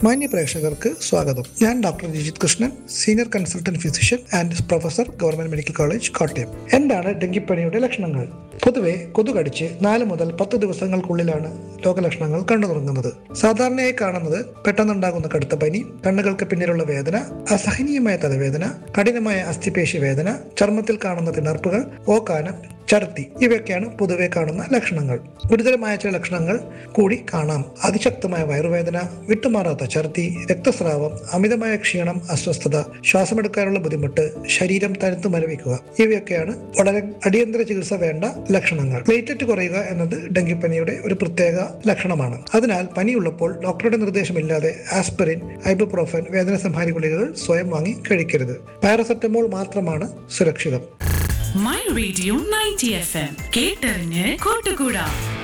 മാന്യ പ്രേക്ഷകർക്ക് സ്വാഗതം ഞാൻ doctor Jijith Krishnan senior consultant physician and professor government medical college Kottayam എന്താണ് ഡെങ്കിപ്പനിയുടെ ലക്ഷണങ്ങൾ പൊതുവെ കൊതു കടിച്ച് നാല് മുതൽ പത്ത് ദിവസങ്ങൾക്കുള്ളിലാണ് രോഗലക്ഷണങ്ങൾ കണ്ടു തുടങ്ങുന്നത് സാധാരണയായി കാണുന്നത് പെട്ടെന്നുണ്ടാകുന്ന കടുത്ത പനി കണ്ണുകൾക്ക് പിന്നിലുള്ള വേദന അസഹനീയമായ തലവേദന കഠിനമായ അസ്ഥിപേശി വേദന ചർമ്മത്തിൽ കാണുന്ന തിണർപ്പുകൾ ഓക്കാനം ഛർദി ഇവയൊക്കെയാണ് പൊതുവെ കാണുന്ന ലക്ഷണങ്ങൾ ഗുരുതരമായ ചില ലക്ഷണങ്ങൾ കൂടി കാണാം അതിശക്തമായ വയറുവേദന വിട്ടുമാറാത്ത ഛർദി രക്തസ്രാവം അമിതമായ ക്ഷീണം അസ്വസ്ഥത ശ്വാസമെടുക്കാനുള്ള ബുദ്ധിമുട്ട് ശരീരം തനുത്തു മരവിക്കുക ഇവയൊക്കെയാണ് വളരെ അടിയന്തര ചികിത്സ വേണ്ട ലക്ഷണങ്ങൾ പ്ലേറ്ററ്റ് കുറയുക എന്നത് ഡെങ്കിപ്പനിയുടെ ഒരു പ്രത്യേക ലക്ഷണമാണ് അതിനാൽ പനിയുള്ളപ്പോൾ ഡോക്ടറുടെ നിർദ്ദേശമില്ലാതെ ആസ്പിറിൻ ഐബുപ്രോഫൻ വേദന സംഹാരി ഗുളികകൾ സ്വയം വാങ്ങി കഴിക്കരുത് പാരസെറ്റമോൾ മാത്രമാണ് സുരക്ഷിതം my radio ninety F M കേട്ടറിഞ്ഞ് കൂട്ടുകൂടാ